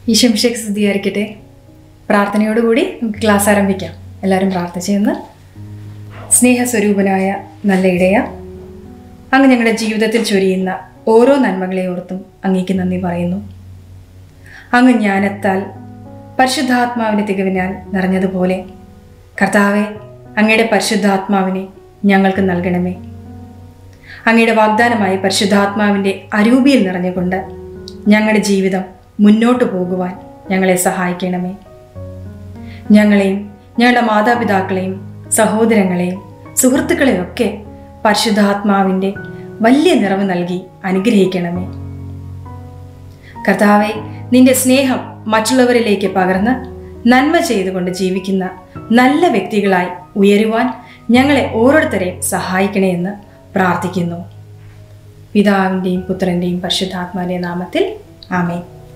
ഈശംഷയ്ക്ക് സ്തുതിയായിരിക്കട്ടെ പ്രാർത്ഥനയോടുകൂടി നമുക്ക് ക്ലാസ് ആരംഭിക്കാം എല്ലാവരും പ്രാർത്ഥിച്ചെന്ന് സ്നേഹസ്വരൂപനായ നല്ല ഇടയ അങ്ങ് ഞങ്ങളുടെ ജീവിതത്തിൽ ചൊരിയുന്ന ഓരോ നന്മകളെ ഓർത്തും അങ്ങേക്ക് നന്ദി പറയുന്നു അങ്ങ് ജ്ഞാനത്താൽ പരിശുദ്ധാത്മാവിൻ്റെ തികവിനാൽ നിറഞ്ഞതുപോലെ കർത്താവെ അങ്ങയുടെ പരിശുദ്ധാത്മാവിനെ ഞങ്ങൾക്ക് നൽകണമേ അങ്ങയുടെ വാഗ്ദാനമായി പരിശുദ്ധാത്മാവിൻ്റെ അരൂപിയിൽ നിറഞ്ഞുകൊണ്ട് ഞങ്ങളുടെ ജീവിതം മുന്നോട്ട് പോകുവാൻ ഞങ്ങളെ സഹായിക്കണമേ ഞങ്ങളെയും ഞങ്ങളുടെ മാതാപിതാക്കളെയും സഹോദരങ്ങളെയും സുഹൃത്തുക്കളെയും ഒക്കെ പരിശുദ്ധാത്മാവിൻ്റെ വലിയ നിറവ് നൽകി അനുഗ്രഹിക്കണമേ കർത്താവെ നിന്റെ സ്നേഹം മറ്റുള്ളവരിലേക്ക് പകർന്ന് നന്മ ചെയ്തുകൊണ്ട് ജീവിക്കുന്ന നല്ല വ്യക്തികളായി ഉയരുവാൻ ഞങ്ങളെ ഓരോരുത്തരെയും സഹായിക്കണേ എന്ന് പ്രാർത്ഥിക്കുന്നു പിതാവിൻ്റെയും പുത്രൻ്റെയും പരിശുദ്ധാത്മാവിൻ്റെ നാമത്തിൽ ആമേ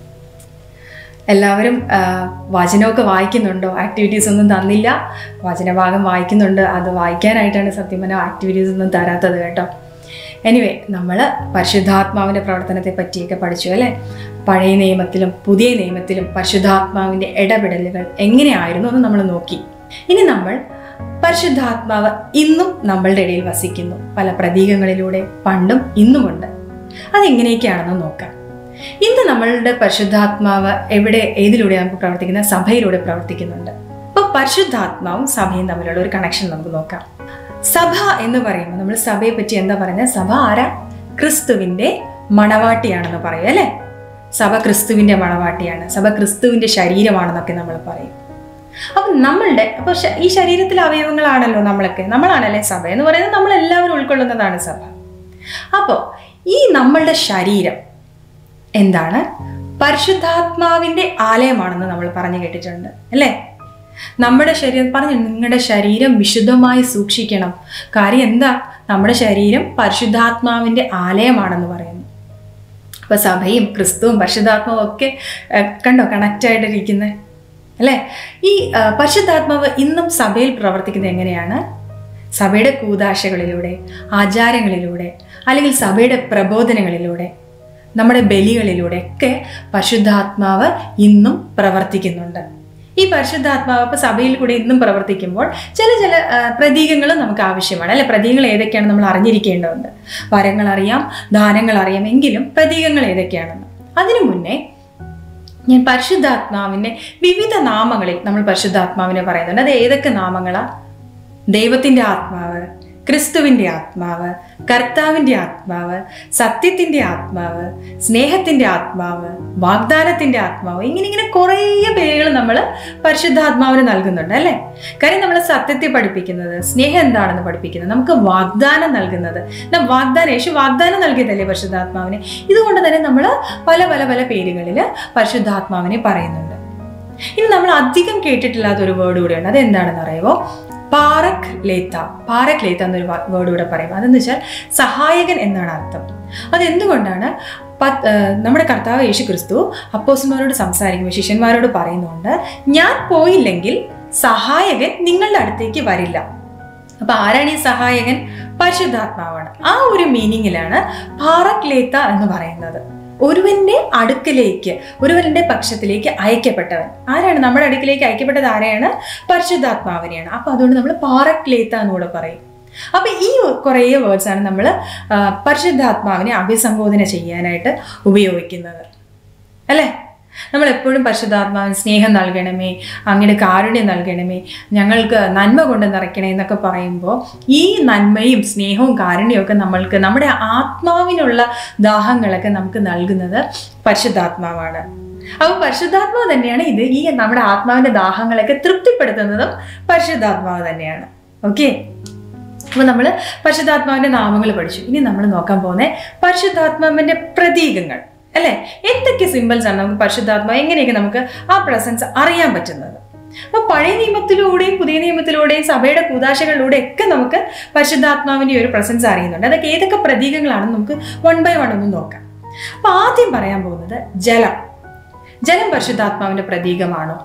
എല്ലാവരും ആ, വചനമൊക്കെ വായിക്കുന്നുണ്ടോ ആക്ടിവിറ്റീസ് ഒന്നും തന്നില്ല വചനഭാഗം വായിക്കുന്നുണ്ട് അത് വായിക്കാനായിട്ടാണ് സത്യം പറഞ്ഞാൽ ആക്ടിവിറ്റീസ് ഒന്നും തരാത്തത് കേട്ടോ എനിവേ നമ്മൾ പരിശുദ്ധാത്മാവിൻ്റെ പ്രവർത്തനത്തെ പറ്റിയൊക്കെ പഠിച്ചു അല്ലേ പഴയ നിയമത്തിലും പുതിയ നിയമത്തിലും പരിശുദ്ധാത്മാവിൻ്റെ ഇടപെടലുകൾ എങ്ങനെയായിരുന്നു എന്ന് നമ്മൾ നോക്കി ഇനി നമ്മൾ പരിശുദ്ധാത്മാവ് ഇന്നും നമ്മളുടെ ഇടയിൽ വസിക്കുന്നു പല പ്രതീകങ്ങളിലൂടെ പണ്ടും ഇന്നുമുണ്ട് അതെങ്ങനെയൊക്കെയാണെന്ന് നോക്കാം ഇന്ന് നമ്മളുടെ പരിശുദ്ധാത്മാവ് എവിടെ ഏതിലൂടെ നമുക്ക് പ്രവർത്തിക്കുന്ന സഭയിലൂടെ പ്രവർത്തിക്കുന്നുണ്ട് അപ്പൊ പരിശുദ്ധാത്മാവും സഭയും തമ്മിലുള്ള ഒരു കണക്ഷൻ നമുക്ക് നോക്കാം സഭ എന്ന് പറയുമ്പോൾ നമ്മൾ സഭയെ പറ്റി എന്താ പറയുന്നത് സഭ ആരാ ക്രിസ്തുവിന്റെ മണവാട്ടിയാണെന്ന് പറയും അല്ലെ സഭ ക്രിസ്തുവിന്റെ മണവാട്ടിയാണ് സഭ ക്രിസ്തുവിന്റെ ശരീരമാണെന്നൊക്കെ നമ്മൾ പറയും അപ്പം നമ്മളുടെ അപ്പൊ ശ- ഈ ശരീരത്തിലെ അവയവങ്ങളാണല്ലോ നമ്മളൊക്കെ നമ്മളാണല്ലേ സഭ എന്ന് പറയുന്നത് നമ്മൾ എല്ലാവരും ഉൾക്കൊള്ളുന്നതാണ് സഭ അപ്പോൾ ഈ നമ്മളുടെ ശരീരം എന്താണ് പരിശുദ്ധാത്മാവിന്റെ ആലയമാണെന്ന് നമ്മൾ പറഞ്ഞു കേട്ടിട്ടുണ്ട് അല്ലേ നമ്മുടെ ശരീരം പറഞ്ഞു നിങ്ങളുടെ ശരീരം വിശുദ്ധമായി സൂക്ഷിക്കണം കാര്യം എന്താ നമ്മുടെ ശരീരം പരിശുദ്ധാത്മാവിന്റെ ആലയമാണെന്ന് പറയുന്നു അപ്പൊ സഭയും ക്രിസ്തുവും പരിശുദ്ധാത്മാവും ഒക്കെ ഏഹ്, കണ്ടോ കണക്റ്റ് ആയിട്ടിരിക്കുന്നത് അല്ലേ ഈ ആ, പരിശുദ്ധാത്മാവ് ഇന്നും സഭയിൽ പ്രവർത്തിക്കുന്നത് എങ്ങനെയാണ് സഭയുടെ കൂതാശകളിലൂടെ ആചാരങ്ങളിലൂടെ അല്ലെങ്കിൽ സഭയുടെ പ്രബോധനങ്ങളിലൂടെ നമ്മുടെ ബലികളിലൂടെ ഒക്കെ പരിശുദ്ധാത്മാവ് ഇന്നും പ്രവർത്തിക്കുന്നുണ്ട് ഈ പരിശുദ്ധാത്മാവ് ഇപ്പോൾ സഭയിൽ കൂടെ ഇന്നും പ്രവർത്തിക്കുമ്പോൾ ചില ചില പ്രതീകങ്ങൾ നമുക്ക് ആവശ്യമാണ് അല്ലെ പ്രതീകങ്ങൾ ഏതൊക്കെയാണ് നമ്മൾ അറിഞ്ഞിരിക്കേണ്ടതുണ്ട് വരങ്ങൾ അറിയാം ദാനങ്ങൾ അറിയാം എങ്കിലും പ്രതീകങ്ങൾ ഏതൊക്കെയാണെന്ന് അതിനു മുന്നേ ഞാൻ പരിശുദ്ധാത്മാവിൻ്റെ വിവിധ നാമങ്ങളിൽ നമ്മൾ പരിശുദ്ധാത്മാവിനെ പറയുന്നുണ്ട് അത് ഏതൊക്കെ നാമങ്ങളാ ദൈവത്തിൻ്റെ ആത്മാവ് ക്രിസ്തുവിൻ്റെ ആത്മാവ് കർത്താവിൻ്റെ ആത്മാവ് സത്യത്തിൻ്റെ ആത്മാവ് സ്നേഹത്തിൻ്റെ ആത്മാവ് വാഗ്ദാനത്തിൻ്റെ ആത്മാവ് ഇങ്ങനെ ഇങ്ങനെ കുറേ പേരുകൾ നമ്മൾ പരിശുദ്ധാത്മാവിന് നൽകുന്നുണ്ട് അല്ലേ കാര്യം നമ്മൾ സത്യത്തെ പഠിപ്പിക്കുന്നത് സ്നേഹം എന്താണെന്ന് പഠിപ്പിക്കുന്നത് നമുക്ക് വാഗ്ദാനം നൽകുന്നത് ന- വാഗ്ദാനം യേശു വാഗ്ദാനം നൽകിയതല്ലേ പരിശുദ്ധാത്മാവിനെ ഇതുകൊണ്ട് തന്നെ നമ്മൾ പല പല പല പേരുകളിൽ പരിശുദ്ധാത്മാവിനെ പറയുന്നുണ്ട് ഇനി നമ്മൾ അധികം കേട്ടിട്ടില്ലാത്ത ഒരു വേർഡ് കൂടെയുണ്ട് അത് എന്താണെന്ന് അറിയുമോ പാറക് ലേത്ത പാറക് ലേത്ത എന്നൊരു വേർഡ് കൂടെ പറയും അതെന്ന് വെച്ചാൽ സഹായകൻ എന്നാണ് അർത്ഥം അതെന്തുകൊണ്ടാണ് പത്ത് ഏർ നമ്മുടെ കർത്താവ് യേശു ക്രിസ്തു അപ്പോസന്മാരോട് സംസാരിക്കുമ്പോൾ ശിഷ്യന്മാരോട് പറയുന്നുണ്ട് ഞാൻ പോയില്ലെങ്കിൽ സഹായകൻ നിങ്ങളുടെ അടുത്തേക്ക് വരില്ല അപ്പൊ ആരാണ് ഈ സഹായകൻ പരിശുദ്ധാത്മാവാണ് ആ ഒരു മീനിങ്ങിലാണ് പാറക്ലേത്ത എന്ന് പറയുന്നത് ഒരുവന്റെ അടുക്കലേക്ക് ഒരുവന്റെ പക്ഷത്തിലേക്ക് അയക്കപ്പെട്ടവൻ ആരാണ് നമ്മുടെ അടുക്കിലേക്ക് അയക്കപ്പെട്ടത് ആരെയാണ് പരിശുദ്ധാത്മാവിനെയാണ് അപ്പൊ അതുകൊണ്ട് നമ്മൾ പാറക്ലേത്ത എന്നുകൂടെ പറയും അപ്പൊ ഈ കുറേ വേർഡ്സ് ആണ് നമ്മൾ പരിശുദ്ധാത്മാവിനെ അഭിസംബോധന ചെയ്യാനായിട്ട് ഉപയോഗിക്കുന്നത് അല്ലേ നമ്മൾ എപ്പോഴും പരിശുദ്ധാത്മാവിന് സ്നേഹം നൽകണമേ അങ്ങയുടെ കാരുണ്യം നൽകണമേ ഞങ്ങൾക്ക് നന്മ കൊണ്ട് നിറയ്ക്കണേ എന്നൊക്കെ പറയുമ്പോൾ ഈ നന്മയും സ്നേഹവും കാരുണ്യവും ഒക്കെ നമ്മൾക്ക് നമ്മുടെ ആത്മാവിനുള്ള ദാഹങ്ങളൊക്കെ നമുക്ക് നൽകുന്നത് പരിശുദ്ധാത്മാവാണ് അപ്പോൾ പരിശുദ്ധാത്മാവ് തന്നെയാണ് ഇത് ഈ നമ്മുടെ ആത്മാവിന്റെ ദാഹങ്ങളൊക്കെ തൃപ്തിപ്പെടുത്തുന്നതും പരിശുദ്ധാത്മാവ് തന്നെയാണ് ഓക്കെ അപ്പോൾ നമ്മൾ പരിശുദ്ധാത്മാവിന്റെ നാമങ്ങൾ പഠിച്ചു ഇനി നമ്മൾ നോക്കാൻ പോകുന്നത് പരിശുദ്ധാത്മാവിന്റെ പ്രതീകങ്ങൾ അല്ലേ എന്തൊക്കെ സിമ്പിൾസ് ആണ് നമുക്ക് പരിശുദ്ധാത്മാവ് എങ്ങനെയൊക്കെ നമുക്ക് ആ പ്രസൻസ് അറിയാൻ പറ്റുന്നത് അപ്പൊ പഴയ നിയമത്തിലൂടെയും പുതിയ നിയമത്തിലൂടെയും സഭയുടെ കൂതാശകളിലൂടെ ഒക്കെ നമുക്ക് പരിശുദ്ധാത്മാവിന്റെ ഈ ഒരു പ്രസൻസ് അറിയുന്നുണ്ട് അതൊക്കെ ഏതൊക്കെ പ്രതീകങ്ങളാണെന്ന് നമുക്ക് വൺ ബൈ വൺ ഒന്ന് നോക്കാം അപ്പൊ ആദ്യം പറയാൻ പോകുന്നത് ജലം ജലം പരിശുദ്ധാത്മാവിന്റെ പ്രതീകമാണോ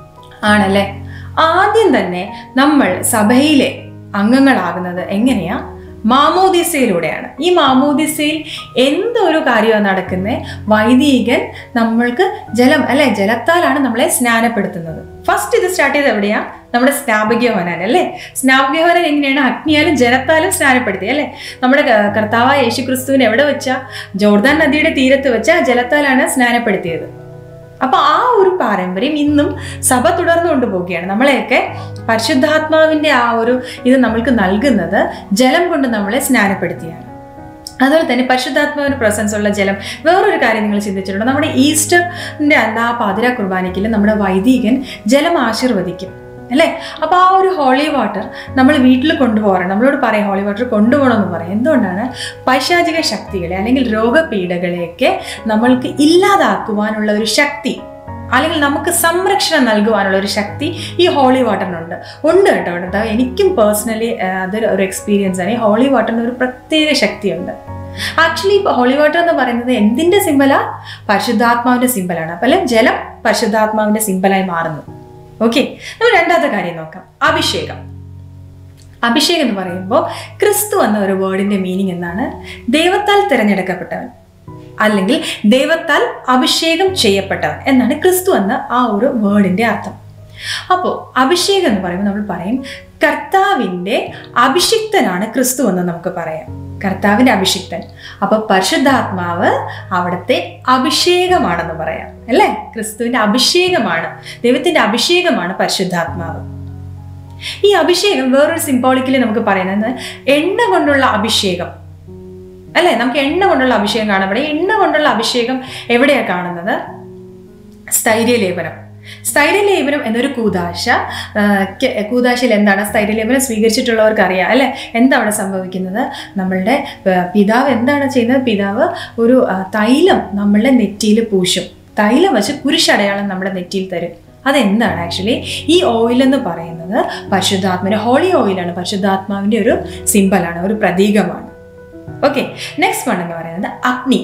ആണല്ലേ ആദ്യം തന്നെ നമ്മൾ സഭയിലെ അംഗങ്ങളാകുന്നത് എങ്ങനെയാ മാമോദിസയിലൂടെയാണ് ഈ മാമോദിസയിൽ എന്തൊരു കാര്യമാണ് നടക്കുന്നത് വൈദികൻ നമ്മൾക്ക് ജലം അല്ലെ ജലത്താലാണ് നമ്മളെ സ്നാനപ്പെടുത്തുന്നത് ഫസ്റ്റ് ഇത് സ്റ്റാർട്ട് ചെയ്ത് എവിടെയാ നമ്മുടെ സ്നാപകയോഹനാൻ അല്ലേ സ്നാപകയോഹനാൻ എങ്ങനെയാണ് അഗ്നിയാലും ജലത്താലും സ്നാനപ്പെടുത്തി അല്ലേ നമ്മുടെ ക- കർത്താവായ യേശു ക്രിസ്തുവിനെ എവിടെ വെച്ചാ ജോർദാൻ നദിയുടെ തീരത്ത് വെച്ച ജലത്താലാണ് സ്നാനപ്പെടുത്തിയത് അപ്പൊ ആ ഒരു പാരമ്പര്യം ഇന്നും സഭ തുടർന്നു കൊണ്ടുപോവുകയാണ് നമ്മളെയൊക്കെ പരിശുദ്ധാത്മാവിന്റെ ആ ഒരു ഇത് നമ്മൾക്ക് നൽകുന്നത് ജലം കൊണ്ട് നമ്മളെ സ്നാനപ്പെടുത്തിയാണ് അതുപോലെ തന്നെ പരിശുദ്ധാത്മാവിന് പ്രസൻസ് ഉള്ള ജലം വേറൊരു കാര്യം നിങ്ങൾ ചിന്തിച്ചിട്ടുണ്ടോ നമ്മുടെ ഈസ്റ്ററിന്റെ അന്ന് ആ പാതിര കുർബാനയ്ക്കിൽ നമ്മുടെ വൈദികൻ ജലം ആശീർവദിക്കും അല്ലേ അപ്പൊ ആ ഒരു ഹോളി വാട്ടർ നമ്മൾ വീട്ടിൽ കൊണ്ടുപോകാറുണ്ട് നമ്മളോട് പറയാം ഹോളി വാട്ടർ കൊണ്ടുപോകണമെന്ന് പറയും എന്തുകൊണ്ടാണ് പൈശാചിക ശക്തികളെ അല്ലെങ്കിൽ രോഗപീഠകളെയൊക്കെ നമ്മൾക്ക് ഇല്ലാതാക്കുവാനുള്ള ഒരു ശക്തി അല്ലെങ്കിൽ നമുക്ക് സംരക്ഷണം നൽകുവാനുള്ള ഒരു ശക്തി ഈ ഹോളി വാട്ടറിനുണ്ട് ഉണ്ട് കേട്ടോ കേട്ടോ എനിക്കും പേഴ്സണലി അതൊരു ഒരു എക്സ്പീരിയൻസ് ആണ് ഈ ഹോളി വാട്ടറിന് ഒരു പ്രത്യേക ശക്തിയുണ്ട് ആക്ച്വലി ഇപ്പോൾ ഹോളി വാട്ടർ എന്ന് പറയുന്നത് എന്തിന്റെ സിമ്പലാ പരിശുദ്ധാത്മാവിന്റെ സിമ്പലാണ് അപ്പോൾ അല്ലെ ജലം പരിശുദ്ധാത്മാവിന്റെ സിമ്പലായി മാറുന്നു ഓക്കെ നമ്മൾ രണ്ടാമത്തെ കാര്യം നോക്കാം അഭിഷേകം അഭിഷേകം എന്ന് പറയുമ്പോൾ ക്രിസ്തു എന്ന ഒരു വേർഡിന്റെ മീനിങ് എന്താണ് ദൈവത്താൽ തിരഞ്ഞെടുക്കപ്പെട്ടവൻ അല്ലെങ്കിൽ ദൈവത്താൽ അഭിഷേകം ചെയ്യപ്പെട്ടവൻ എന്നാണ് ക്രിസ്തു എന്ന ആ ഒരു വേർഡിന്റെ അർത്ഥം അപ്പോൾ അഭിഷേകം എന്ന് പറയുമ്പോൾ നമ്മൾ പറയും കർത്താവിൻ്റെ അഭിഷിക്തനാണ് ക്രിസ്തു എന്ന് നമുക്ക് പറയാം കർത്താവിൻ്റെ അഭിഷിക്തൻ അപ്പൊ പരിശുദ്ധാത്മാവ് അവിടുത്തെ അഭിഷേകമാണെന്ന് പറയാം അല്ലേ ക്രിസ്തുവിന്റെ അഭിഷേകമാണ് ദൈവത്തിന്റെ അഭിഷേകമാണ് പരിശുദ്ധാത്മാവ് ഈ അഭിഷേകം വേറൊരു സിംബോളിക്കലി നമുക്ക് പറയുന്നത് എണ്ണ കൊണ്ടുള്ള അഭിഷേകം അല്ലേ നമുക്ക് എണ്ണ കൊണ്ടുള്ള അഭിഷേകം കാണാൻ പറ്റും എണ്ണ കൊണ്ടുള്ള അഭിഷേകം എവിടെയാണ് കാണുന്നത് സ്ഥൈര്യലേപനം സ്ഥൈര്യലേപനം എന്നൊരു കൂതാശ ആ, ക- കൂതാശയിൽ എന്താണ് സ്ഥൈര്യലേപനം സ്വീകരിച്ചിട്ടുള്ളവർക്ക് അറിയാം അല്ലെ എന്താ അവിടെ സംഭവിക്കുന്നത് നമ്മളുടെ ആ, പിതാവ് എന്താണ് ചെയ്യുന്നത് പിതാവ് ഒരു ആ, തൈലം നമ്മളുടെ നെറ്റിയിൽ പൂശും തൈലം വെച്ച് കുരിശടയാളം നമ്മുടെ നെറ്റിയിൽ തരും അതെന്താണ് ആക്ച്വലി ഈ ഓയിൽ എന്ന് പറയുന്നത് പരിശുദ്ധാത്മാവിന്റെ ഹോളി ഓയിലാണ് പരിശുദ്ധാത്മാവിന്റെ ഒരു സിമ്പലാണ് ഒരു പ്രതീകമാണ് ഓക്കെ നെക്സ്റ്റ് വൺ എന്ന് പറയുന്നത് അഗ്നി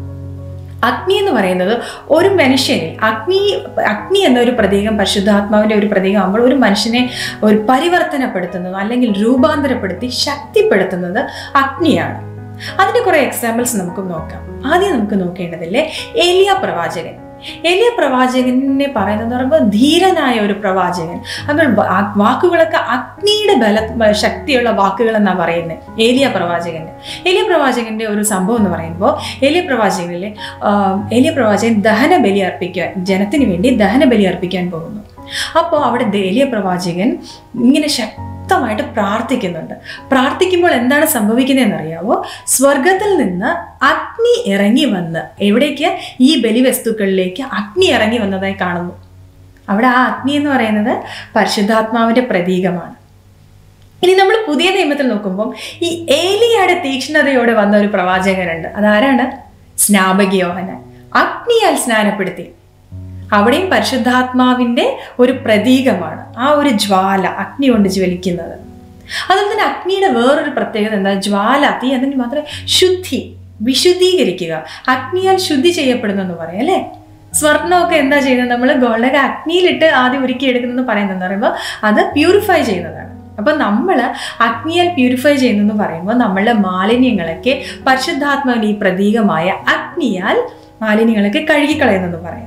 അഗ്നി എന്ന് പറയുന്നത് ഒരു മനുഷ്യനിൽ അഗ്നി അഗ്നി എന്നൊരു പ്രതീകം പരിശുദ്ധാത്മാവിന്റെ ഒരു പ്രതീകമാകുമ്പോൾ ഒരു മനുഷ്യനെ ഒരു പരിവർത്തനപ്പെടുത്തുന്നത് അല്ലെങ്കിൽ രൂപാന്തരപ്പെടുത്തി ശക്തിപ്പെടുത്തുന്നത് അഗ്നിയാണ് അതിന്റെ കുറെ എക്സാമ്പിൾസ് നമുക്ക് നോക്കാം ആദ്യം നമുക്ക് നോക്കേണ്ടതില്ലേ ഏലിയ പ്രവാചകൻ ഏലിയ പ്രവാചകനെ പറയുന്നത് പറയുമ്പോൾ ധീരനായ ഒരു പ്രവാചകൻ അപ്പോൾ വാ- വാക്കുകളൊക്കെ അഗ്നിയുടെ ബല ശക്തിയുള്ള വാക്കുകൾ എന്നാ പറയുന്നത് ഏലിയ പ്രവാചകന്റെ ഏലിയ പ്രവാചകന്റെ ഒരു സംഭവം എന്ന് പറയുമ്പോൾ ഏലിയ പ്രവാചകനിലെ ഏലിയ പ്രവാചകൻ ദഹന ബലി അർപ്പിക്കാൻ ജനത്തിന് വേണ്ടി ദഹന ബലി അർപ്പിക്കാൻ പോകുന്നു അപ്പോൾ അവിടെ ഏലിയ പ്രവാചകൻ ഇങ്ങനെ ശക്തമായിട്ട് പ്രാർത്ഥിക്കുന്നുണ്ട് പ്രാർത്ഥിക്കുമ്പോൾ എന്താണ് സംഭവിക്കുന്നതെന്ന് അറിയാവോ സ്വർഗത്തിൽ നിന്ന് അഗ്നി ഇറങ്ങി വന്ന് എവിടേക്ക് ഈ ബലിവസ്തുക്കളിലേക്ക് അഗ്നി ഇറങ്ങി വന്നതായി കാണുന്നു അവിടെ ആ അഗ്നി എന്ന് പറയുന്നത് പരിശുദ്ധാത്മാവിന്റെ പ്രതീകമാണ് ഇനി നമ്മൾ പുതിയ നിയമത്തിൽ നോക്കുമ്പോൾ ഈ ഏലിയയുടെ തീക്ഷ്ണതയോടെ വന്ന ഒരു പ്രവാചകനുണ്ട് അതാരാണ് സ്നാപകയോഹനൻ അഗ്നിയാൽ സ്നാനപ്പെടുത്തി അവിടെയും പരിശുദ്ധാത്മാവിന്റെ ഒരു പ്രതീകമാണ് ആ ഒരു ജ്വാല അഗ്നി കൊണ്ട് ജ്വലിക്കുന്നത് അതുപോലെ തന്നെ അഗ്നിയുടെ വേറൊരു പ്രത്യേകത എന്താ ജ്വാല തീ അതിന് മാത്രം ശുദ്ധി വിശുദ്ധീകരിക്കുക അഗ്നിയാൽ ശുദ്ധി ചെയ്യപ്പെടുന്നു എന്ന് പറയാം അല്ലേ സ്വർണ്ണമൊക്കെ എന്താ ചെയ്യുന്നത് നമ്മൾ ഗോൾഡൊക്കെ അഗ്നിയിലിട്ട് ആദ്യം ഉരുക്കിയെടുക്കുന്നെന്ന് പറയുന്നത് പറയുമ്പോൾ അത് പ്യൂരിഫൈ ചെയ്യുന്നതാണ് അപ്പൊ നമ്മൾ അഗ്നിയാൽ പ്യൂരിഫൈ ചെയ്യുന്നെന്ന് പറയുമ്പോൾ നമ്മളുടെ മാലിന്യങ്ങളൊക്കെ പരിശുദ്ധാത്മാവിന്റെ ഈ പ്രതീകമായ അഗ്നിയാൽ മാലിന്യങ്ങളൊക്കെ കഴുകിക്കളയുന്നെന്ന് പറയാം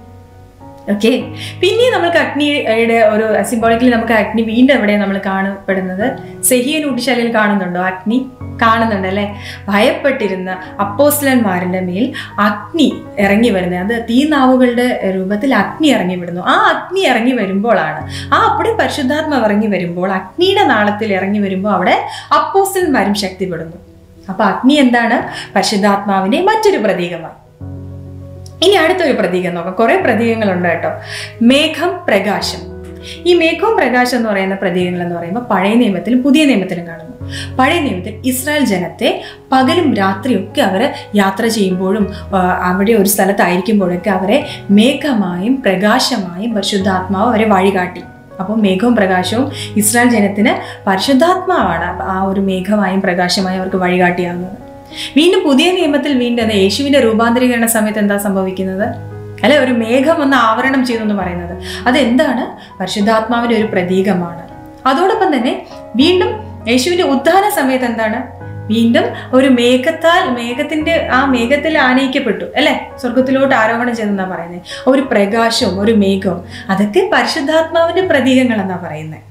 ഓക്കെ പിന്നെ നമുക്ക് അഗ്നിയുടെ ഒരു സിംബോളിക്കലി നമുക്ക് അഗ്നി വീണ്ടും എവിടെ നമ്മൾ കാണപ്പെടുന്നത് സെഹിയൻ ഊട്ടിശാലയിൽ കാണുന്നുണ്ടോ അഗ്നി കാണുന്നുണ്ട് അല്ലെ ഭയപ്പെട്ടിരുന്ന അപ്പോസ്ലന്മാരുടെ മേൽ അഗ്നി ഇറങ്ങി വരുന്നത് അത് തീനാവുകളുടെ രൂപത്തിൽ അഗ്നി ഇറങ്ങി വിടുന്നു ആ അഗ്നി ഇറങ്ങി വരുമ്പോഴാണ് ആ അവിടെ പരിശുദ്ധാത്മാവ് ഇറങ്ങി വരുമ്പോൾ അഗ്നിയുടെ നാളത്തിൽ ഇറങ്ങി വരുമ്പോൾ അവിടെ അപ്പോസ്ലന്മാരും ശക്തിപ്പെടുന്നു അപ്പൊ അഗ്നി എന്താണ് പരിശുദ്ധാത്മാവിന്റെ മറ്റൊരു പ്രതീകമായി ഇനി അടുത്തൊരു പ്രതീകം നോക്കാം കുറെ പ്രതീകങ്ങളുണ്ട് കേട്ടോ മേഘം പ്രകാശം ഈ മേഘവും പ്രകാശം എന്ന് പറയുന്ന പ്രതീകങ്ങൾ എന്ന് പറയുമ്പോൾ പഴയ നിയമത്തിലും പുതിയ നിയമത്തിലും കാണുന്നു പഴയ നിയമത്തിൽ ഇസ്രായേൽ ജനത്തെ പകലും രാത്രിയും ഒക്കെ അവർ യാത്ര ചെയ്യുമ്പോഴും ആ, അവിടെ ഒരു സ്ഥലത്തായിരിക്കുമ്പോഴൊക്കെ അവരെ മേഘമായും പ്രകാശമായും പരിശുദ്ധാത്മാവ് അവരെ വഴികാട്ടി അപ്പോൾ മേഘവും പ്രകാശവും ഇസ്രായേൽ ജനത്തിന് പരിശുദ്ധാത്മാവാണ് ആ ഒരു മേഘമായും പ്രകാശമായും അവർക്ക് വഴികാട്ടിയാവുന്നത് വീണ്ടും പുതിയ നിയമത്തിൽ വീണ്ടും എന്താ യേശുവിന്റെ രൂപാന്തരീകരണ സമയത്ത് എന്താ സംഭവിക്കുന്നത് അല്ലെ ഒരു മേഘം ഒന്ന് ആവരണം ചെയ്തു എന്ന് പറയുന്നത് അതെന്താണ് പരിശുദ്ധാത്മാവിന്റെ ഒരു പ്രതീകമാണ് അതോടൊപ്പം തന്നെ വീണ്ടും യേശുവിന്റെ ഉദ്ധാന സമയത്ത് എന്താണ് വീണ്ടും ഒരു മേഘത്താൽ മേഘത്തിന്റെ ആ മേഘത്തിൽ ആനയിക്കപ്പെട്ടു അല്ലെ സ്വർഗത്തിലോട്ട് ആരോഹണം ചെയ്തെന്നാ പറയുന്നത് ഒരു പ്രകാശവും ഒരു മേഘവും അതൊക്കെ പരിശുദ്ധാത്മാവിന്റെ പ്രതീകങ്ങൾ എന്നാ പറയുന്നത്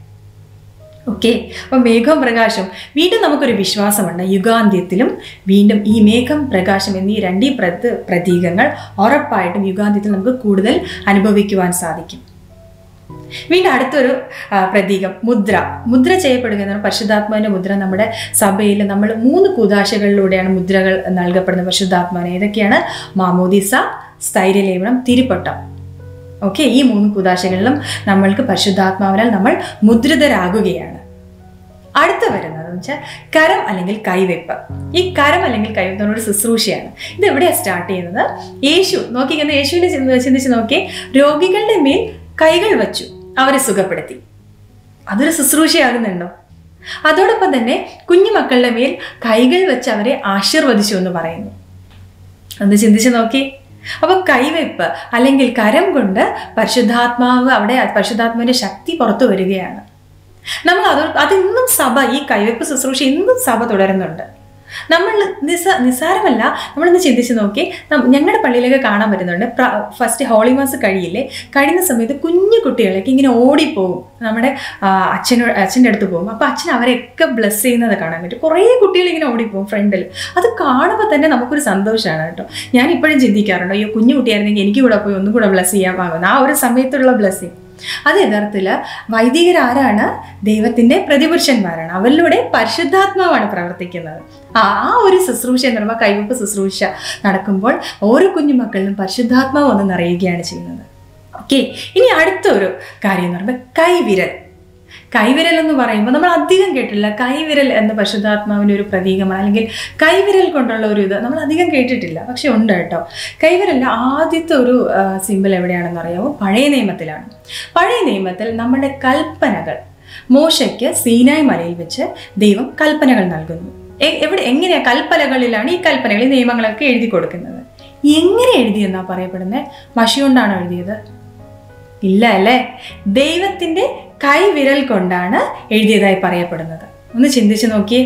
ഓക്കെ അപ്പം മേഘം പ്രകാശം വീണ്ടും നമുക്കൊരു വിശ്വാസമുണ്ട് യുഗാന്ത്യത്തിലും വീണ്ടും ഈ മേഘം പ്രകാശം എന്നീ രണ്ടീ പ്രത് പ്രതീകങ്ങൾ ഉറപ്പായിട്ടും യുഗാന്ത്യത്തിൽ നമുക്ക് കൂടുതൽ അനുഭവിക്കുവാൻ സാധിക്കും വീണ്ടും അടുത്തൊരു ആ, പ്രതീകം മുദ്ര മുദ്ര ചെയ്യപ്പെടുക എന്നാണ് പരിശുദ്ധാത്മാവിന്റെ മുദ്ര നമ്മുടെ സഭയിൽ നമ്മൾ മൂന്ന് കൂതാശകളിലൂടെയാണ് മുദ്രകൾ നൽകപ്പെടുന്നത് പരിശുദ്ധാത്മാവിന് ഏതൊക്കെയാണ് മാമോദിസ സ്ഥൈര്യലേപനം തിരുപ്പട്ടം ഓക്കെ ഈ മൂന്ന് കൂതാശകളിലും നമ്മൾക്ക് പരിശുദ്ധാത്മാവിനാൽ നമ്മൾ മുദ്രിതരാകുകയാണ് അടുത്ത വരുന്നത് വെച്ചാൽ കരം അല്ലെങ്കിൽ കൈവെപ്പ് ഈ കരം അല്ലെങ്കിൽ കൈവെപ്പ് എന്നൊരു ശുശ്രൂഷയാണ് ഇത് എവിടെയാണ് സ്റ്റാർട്ട് ചെയ്യുന്നത് യേശു നോക്കിക്കുന്ന യേശുവിനെ ചിന്ത- ചിന്തിച്ച് നോക്കി രോഗികളുടെ മേൽ കൈകൾ വച്ചു അവരെ സുഖപ്പെടുത്തി അതൊരു ശുശ്രൂഷയാകുന്നുണ്ടോ അതോടൊപ്പം തന്നെ കുഞ്ഞുമക്കളുടെ മേൽ കൈകൾ വെച്ച് അവരെ ആശീർവദിച്ചു എന്ന് പറയുന്നു ഒന്ന് ചിന്തിച്ച് നോക്കി അപ്പൊ കൈവെപ്പ് അല്ലെങ്കിൽ കരം കൊണ്ട് പരിശുദ്ധാത്മാവ് അവിടെ പരിശുദ്ധാത്മാവിന്റെ ശക്തി പുറത്തു വരികയാണ് നമ്മൾ അത് അതിന്നും സഭ ഈ കൈവെപ്പ് ശുശ്രൂഷ ഇന്നും സഭ തുടരുന്നുണ്ട് നമ്മൾ നിസ നിസ്സാരമല്ല നമ്മളിന്ന് ചിന്തിച്ച് നോക്കി നം- ഞങ്ങളുടെ പള്ളിയിലൊക്കെ കാണാൻ പറ്റുന്നുണ്ട് ഫസ്റ്റ് ഹോളി മാസ് കഴിയില്ലേ കഴിയുന്ന സമയത്ത് കുഞ്ഞു കുട്ടികളൊക്കെ ഇങ്ങനെ ഓടിപ്പോകും നമ്മുടെ ആ, അച്ഛനോ അച്ഛൻ്റെ അടുത്ത് പോകും അപ്പോൾ അച്ഛൻ അവരെയൊക്കെ ബ്ലെസ് ചെയ്യുന്നത് കാണാൻ പറ്റും കുറേ കുട്ടികൾ ഇങ്ങനെ ഓടിപ്പോകും ഫ്രണ്ടിൽ അത് കാണുമ്പോൾ തന്നെ നമുക്കൊരു സന്തോഷമാണ് കേട്ടോ ഞാൻ ഇപ്പോഴും ചിന്തിക്കാറുണ്ട് അയ്യോ കുഞ്ഞു കുട്ടിയായിരുന്നെങ്കിൽ എനിക്ക് കൂടെ പോയി ഒന്നും കൂടെ ബ്ലസ് ചെയ്യാമാകുന്നു ആ ഒരു സമയത്തുള്ള ബ്ലെസ്സിങ് അത് യഥാർത്ഥത്തിൽ വൈദികരാരാണ് ദൈവത്തിന്റെ പ്രതിപുരുഷന്മാരാണ് അവരിലൂടെ പരിശുദ്ധാത്മാവാണ് പ്രവർത്തിക്കുന്നത് ആ ആ ഒരു ശുശ്രൂഷ എന്ന് പറയുമ്പോൾ കൈവപ്പ് ശുശ്രൂഷ നടക്കുമ്പോൾ ഓരോ കുഞ്ഞുമക്കളിലും പരിശുദ്ധാത്മാവ് ഒന്ന് നിറയുകയാണ് ചെയ്യുന്നത് ഓക്കെ ഇനി അടുത്ത ഒരു കാര്യം എന്ന് പറയുമ്പോൾ കൈവിരൽ കൈവിരൽ എന്ന് പറയുമ്പോൾ നമ്മൾ അധികം കേട്ടില്ല കൈവിരൽ എന്ന പരിശുദ്ധാത്മാവിൻ്റെ ഒരു പ്രതീകമാണ് അല്ലെങ്കിൽ കൈവിരൽ കൊണ്ടുള്ള ഒരു ഇത് നമ്മൾ അധികം കേട്ടിട്ടില്ല പക്ഷെ ഉണ്ട് കേട്ടോ കൈവിരലിൻ്റെ ആദ്യത്തെ ഒരു സിമ്പിൾ എവിടെയാണെന്ന് അറിയാമോ പഴയ നിയമത്തിലാണ് പഴയ നിയമത്തിൽ നമ്മുടെ കൽപ്പനകൾ മോശയ്ക്ക് സീനായ് മലയിൽ വെച്ച് ദൈവം കൽപ്പനകൾ നൽകുന്നു എ- എവിടെ എങ്ങനെയാ കൽപ്പനകളിലാണ് ഈ കൽപ്പനകൾ ഈ നിയമങ്ങളൊക്കെ എഴുതി കൊടുക്കുന്നത് എങ്ങനെ എഴുതിയെന്നാ പറയപ്പെടുന്നത് മഷി കൊണ്ടാണോ എഴുതിയത് ഇല്ല അല്ലേ ദൈവത്തിന്റെ കൈവിരൽ കൊണ്ടാണ് എഴുതിയതായി പറയപ്പെടുന്നത് ഒന്ന് ചിന്തിച്ചു നോക്കിയേ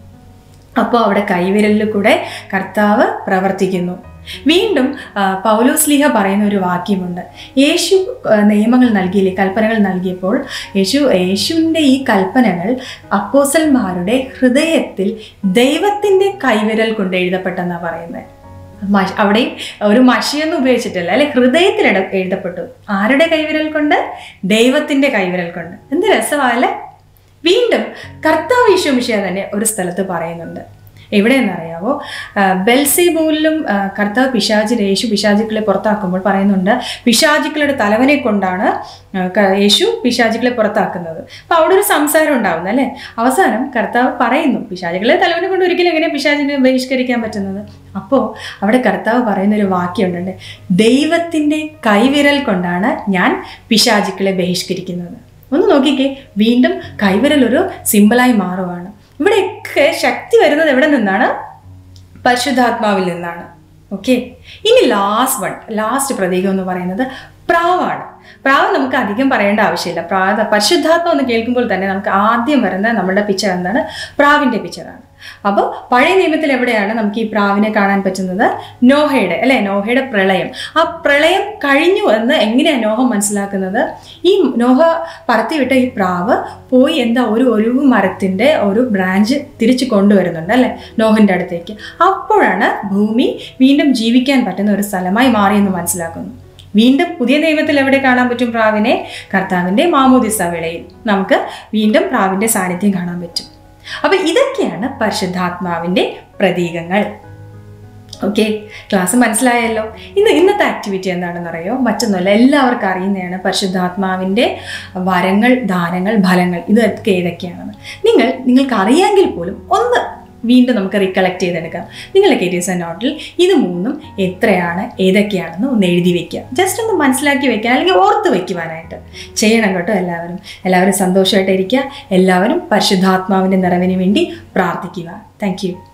അപ്പോൾ അവിടെ കൈവിരലിൽ കൂടെ കർത്താവ് പ്രവർത്തിക്കുന്നു വീണ്ടും ആ, പൗലോസ് ലീഹ പറയുന്ന ഒരു വാക്യമുണ്ട് യേശു ആ, നിയമങ്ങൾ നൽകിയില്ലേ കൽപ്പനകൾ നൽകിയപ്പോൾ യേശു യേശുവിൻ്റെ ഈ കൽപ്പനകൾ അപ്പോസൽമാരുടെ ഹൃദയത്തിൽ ദൈവത്തിൻ്റെ കൈവിരൽ കൊണ്ട് എഴുതപ്പെട്ടെന്നാണ് പറയുന്നത് മഷ- അവിടെയും ഒരു മഷിയൊന്നും ഉപയോഗിച്ചിട്ടില്ല അല്ലെ ഹൃദയത്തിൽ എട- എഴുതപ്പെട്ടു ആരുടെ കൈവിരൽ കൊണ്ട് ദൈവത്തിന്റെ കൈവിരൽ കൊണ്ട് എന്ത് രസമാല്ലേ വീണ്ടും കർത്താവ് ഈശോമിശിയ തന്നെ ഒരു സ്ഥലത്ത് പറയുന്നുണ്ട് എവിടെയെന്നറിയാവോ ആ, ബെൽസെബൂലിലും ആ, കർത്താവ് പിശാചിനെ യേശു പിശാചുക്കളെ പുറത്താക്കുമ്പോൾ പറയുന്നുണ്ട് പിശാചുക്കളുടെ തലവനെ കൊണ്ടാണ് ആ, ക- യേശു പിശാചുക്കളെ പുറത്താക്കുന്നത് അപ്പൊ അവിടെ ഒരു സംസാരം ഉണ്ടാവുന്നു അല്ലെ അവസാനം കർത്താവ് പറയുന്നു പിശാചുക്കളെ തലവനെ കൊണ്ട് ഒരിക്കലും എങ്ങനെ പിശാചിനെ ബഹിഷ്കരിക്കാൻ പറ്റുന്നത് അപ്പോൾ അവിടെ കർത്താവ് പറയുന്ന ഒരു വാക്യമുണ്ട് ദൈവത്തിന്റെ കൈവിരൽ കൊണ്ടാണ് ഞാൻ പിശാചുക്കളെ ബഹിഷ്കരിക്കുന്നത് ഒന്ന് നോക്കിക്കേ വീണ്ടും കൈവിരൽ ഒരു സിമ്പിളായി മാറുവാണ് ഇവിടെയൊക്കെ ശക്തി വരുന്നത് എവിടെ നിന്നാണ് പരിശുദ്ധാത്മാവിൽ നിന്നാണ് ഓക്കെ ഇനി ലാസ്റ്റ് വൺ ലാസ്റ്റ് പ്രതീകം എന്ന് പറയുന്നത് പ്രാവാണ് പ്രാവ് നമുക്ക് അധികം പറയേണ്ട ആവശ്യമില്ല പ്രാ പരിശുദ്ധാത്മ എന്ന് കേൾക്കുമ്പോൾ തന്നെ നമുക്ക് ആദ്യം വരുന്ന നമ്മുടെ പിക്ചർ എന്താണ് പ്രാവിൻ്റെ പിക്ചറാണ് അപ്പോൾ പഴയ നിയമത്തിൽ എവിടെയാണ് നമുക്ക് ഈ പ്രാവിനെ കാണാൻ പറ്റുന്നത് നോഹയുടെ അല്ലെ നോഹയുടെ പ്രളയം ആ പ്രളയം കഴിഞ്ഞു എന്ന് എങ്ങനെയാണ് നോഹ മനസ്സിലാക്കുന്നത് ഈ നോഹ പറത്തിവിട്ട ഈ പ്രാവ് പോയി എന്താ ഒരു ഒഴിവ് മരത്തിൻ്റെ ഒരു ബ്രാഞ്ച് തിരിച്ചു കൊണ്ടുവരുന്നുണ്ട് അല്ലെ നോഹിൻ്റെ അടുത്തേക്ക് അപ്പോഴാണ് ഭൂമി വീണ്ടും ജീവിക്കാൻ പറ്റുന്ന ഒരു സ്ഥലമായി മാറിയെന്ന് മനസ്സിലാക്കുന്നു വീണ്ടും പുതിയ നിയമത്തിൽ എവിടെ കാണാൻ പറ്റും പ്രാവിനെ കർത്താവിൻ്റെ മാമോദിസ വേളയിൽ നമുക്ക് വീണ്ടും പ്രാവിൻ്റെ സാന്നിധ്യം കാണാൻ പറ്റും അപ്പൊ ഇതൊക്കെയാണ് പരിശുദ്ധാത്മാവിൻ്റെ പ്രതീകങ്ങൾ ഓക്കെ ക്ലാസ് മനസ്സിലായല്ലോ ഇന്ന് ഇന്നത്തെ ആക്ടിവിറ്റി എന്താണെന്ന് അറിയോ മറ്റൊന്നുമല്ല എല്ലാവർക്കും അറിയുന്നതാണ് പരിശുദ്ധാത്മാവിൻ്റെ വരങ്ങൾ ദാനങ്ങൾ ഫലങ്ങൾ ഇതൊക്കെ ഏതൊക്കെയാണെന്ന് നിങ്ങൾ നിങ്ങൾക്ക് അറിയാമെങ്കിൽ പോലും ഒന്ന് വീണ്ടും നമുക്ക് റീകളക്ട് ചെയ്തെടുക്കാം നിങ്ങളുടെ കെരീസ് നോട്ടിൽ ഇത് മൂന്നും എത്രയാണ് ഏതൊക്കെയാണെന്ന് ഒന്ന് എഴുതി വെക്കുക ജസ്റ്റ് ഒന്ന് മനസ്സിലാക്കി വെക്കുക അല്ലെങ്കിൽ ഓർത്ത് വെക്കുവാനായിട്ട് ചെയ്യണം കേട്ടോ എല്ലാവരും എല്ലാവരും സന്തോഷമായിട്ട് ഇരിക്കുക എല്ലാവരും പരിശുദ്ധാത്മാവിൻ്റെ നിറവിന് വേണ്ടി പ്രാർത്ഥിക്കുക താങ്ക്